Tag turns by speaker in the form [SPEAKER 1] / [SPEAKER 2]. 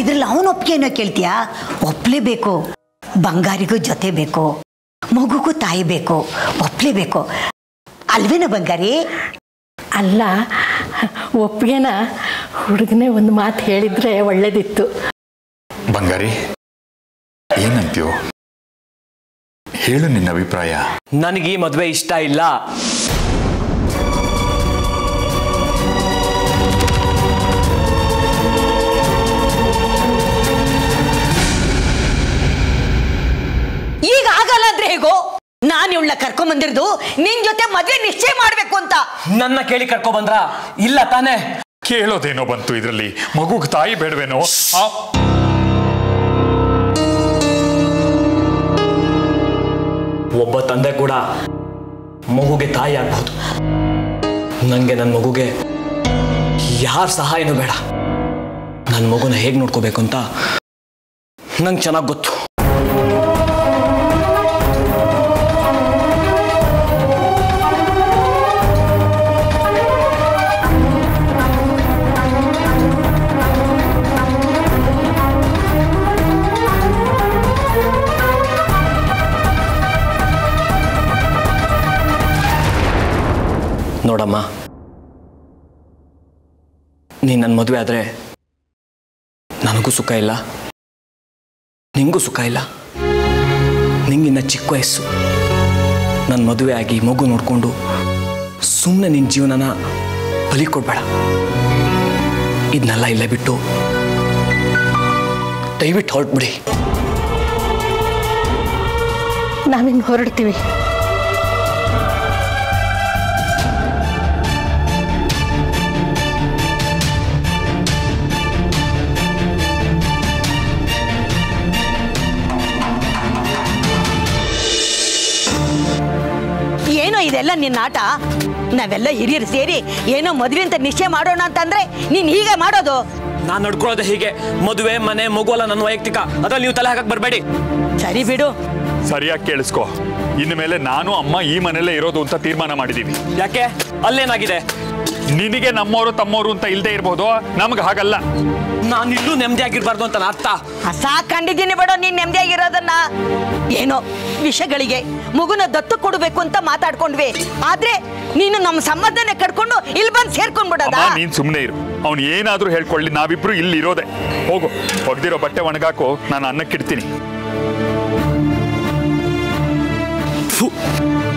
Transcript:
[SPEAKER 1] ಇದ್ರಲ್ಲಿ ಅವನ ಒಪ್ಪಿಗೆನೋ ಕೇಳ್ತೀಯಾ ಒಪ್ಲೇಬೇಕು ಬಂಗಾರಿಗೂ ಜೊತೆ ಬೇಕು ಮಗುಗೂ ತಾಯಿ ಬೇಕು ಒಪ್ಲೇಬೇಕು ಅಲ್ವೇನ ಬಂಗಾರಿ
[SPEAKER 2] ಅಲ್ಲ ಒಪ್ಪಿಗೆನ ಹುಡುಗನೇ ಒಂದು ಮಾತು ಹೇಳಿದ್ರೆ ಒಳ್ಳೇದಿತ್ತು
[SPEAKER 3] ಬಂಗಾರಿ ಏನಂತ್ಯೋ ಹೇಳು ನಿನ್ನ ಅಭಿಪ್ರಾಯ
[SPEAKER 4] ನನಗೆ ಈ ಮದುವೆ ಇಷ್ಟ ಇಲ್ಲ
[SPEAKER 1] ಈಗ ಆಗಲ್ಲ ಅಂದ್ರೆ ಹೇಗೋ ನಾನು ಇವಳ ಕರ್ಕೊಂಬಂದಿರೋದು ನಿನ್ ಜೊತೆ ಮದ್ವೆ ನಿಶ್ಚಯ ಮಾಡ್ಬೇಕು ಅಂತ
[SPEAKER 4] ನನ್ನ ಕೇಳಿ ಕರ್ಕೊ ಬಂದ್ರ ಇಲ್ಲ ತಾನೇ
[SPEAKER 3] ಕೇಳೋದೇನೋ ಬಂತು ಇದರಲ್ಲಿ ಮಗುಗೆ ತಾಯಿ ಬೇಡವೇನೋ ಆ,
[SPEAKER 4] ಒಬ್ಬ ತಂದೆ ಕೂಡ ಮಗುಗೆ ತಾಯಿ ಆಗ್ಬಹುದು ನನಗೆ ನನ್ನ ಮಗುಗೆ ಯಾರ ಸಹಾಯನೂ ಬೇಡ ನನ್ನ ಮಗುನ ಹೇಗೆ ನೋಡ್ಕೋಬೇಕು ಅಂತ ನಂಗೆ ಚೆನ್ನಾಗಿ ಗೊತ್ತು ನೋಡಮ್ಮ ನೀನು ನನ್ನ ಮದುವೆ ಆದರೆ ನನಗೂ ಸುಖ ಇಲ್ಲ ನಿಂಗೂ ಸುಖ ಇಲ್ಲ ನಿಂಗಿನ್ನ ಚಿಕ್ಕ ವಯಸ್ಸು ನನ್ನ ಮದುವೆ ಆಗಿ ಮಗು ನೋಡಿಕೊಂಡು ಸುಮ್ಮನೆ ನಿನ್ನ ಜೀವನನ ಬಲಿ ಕೊಡ್ಬೇಡ ಇದನ್ನೆಲ್ಲ ಇಲ್ಲೇ ಬಿಟ್ಟು ದಯವಿಟ್ಟು ಹೊರಟ್ಬಿಡಿ
[SPEAKER 2] ನಾವಿನ್ನು ಹೊರಡ್ತೀವಿ
[SPEAKER 1] ಏನೋ ಇದೆಲ್ಲ ನಿನ್ನ ಆಟ ನಾವೆಲ್ಲ ಹಿರಿಯರು ಸೇರಿ ಏನೋ ಮದ್ವೆ ಅಂತ ನಿಶ್ಚಯ ಮಾಡೋಣ ಅಂತಂದ್ರೆ ನೀನ್ ಹೀಗೆ ಮಾಡೋದು
[SPEAKER 4] ನಾನು ನಡ್ಕೊಳ್ಳೋದು ಹೀಗೆ ಮದುವೆ ಮನೆ ಮಗು ಅಲ್ಲ ನನ್ನ ವೈಯಕ್ತಿಕ ಅದ್ರಲ್ಲಿ ನೀವು ತಲೆ ಹಾಕಕ್ ಬರಬೇಡಿ
[SPEAKER 1] ಸರಿ ಬಿಡು
[SPEAKER 3] ಸರಿಯಾಗಿ ಕೇಳಿಸ್ಕೊ ಇನ್ನು ಮೇಲೆ ನಾನು ಅಮ್ಮ ಈ ಮನೆಯಲ್ಲೇ ಇರೋದು ಅಂತ ತೀರ್ಮಾನ ಮಾಡಿದೀವಿ
[SPEAKER 4] ಯಾಕೆ ಅಲ್ಲೇನಾಗಿದೆ
[SPEAKER 3] ನಿನಗೆ ನಮ್ಮವರು ತಮ್ಮವರು ಅಂತ ಇಲ್ದೇ ಇರ್ಬೋದು ನಮ್ಗೆ ಹಾಗಲ್ಲ
[SPEAKER 4] ನಾನು ಇಲ್ಲೂ ನೆಮ್ಮದಿಯಾಗಿರ್ಬಾರ್ದು ಅಂತ ನನ್ನ ಅರ್ಥ
[SPEAKER 1] ಸಾಕೊಂಡಿದ್ದೀನಿ ಬಿಡೋ ನೀನ್ ನೆಮ್ಮದಿಯಾಗಿರೋದನ್ನ ಏನೋ ವಿಷಯಗಳಿಗೆ ಮಗುನ ದತ್ತು ಕೊಡಬೇಕು ಅಂತ ಮಾತಾಡ್ಕೊಂಡ್ವಿ ಆದ್ರೆ ನೀನು ನಮ್ಮ ಸಂಬಂಧನೇ ಕಟ್ಕೊಂಡು ಇಲ್ಲಿ ಬಂದು ಸೇರ್ಕೊಂಡ್ಬಿಡೋದ
[SPEAKER 3] ಅಮ್ಮ ನೀನ್ ಸುಮ್ಮನೆ ಇರು ಅವ್ನು ಏನಾದ್ರೂ ಹೇಳ್ಕೊಳ್ಳಿ ನಾವಿಬ್ರು ಇಲ್ಲಿ ಇರೋದೆ ಹೋಗು ಒಗ್ದಿರೋ ಬಟ್ಟೆ ಒಣಗಾಕು ನಾನು ಅನ್ನಕ್ಕಿಡ್ತೀನಿ
[SPEAKER 4] ಫು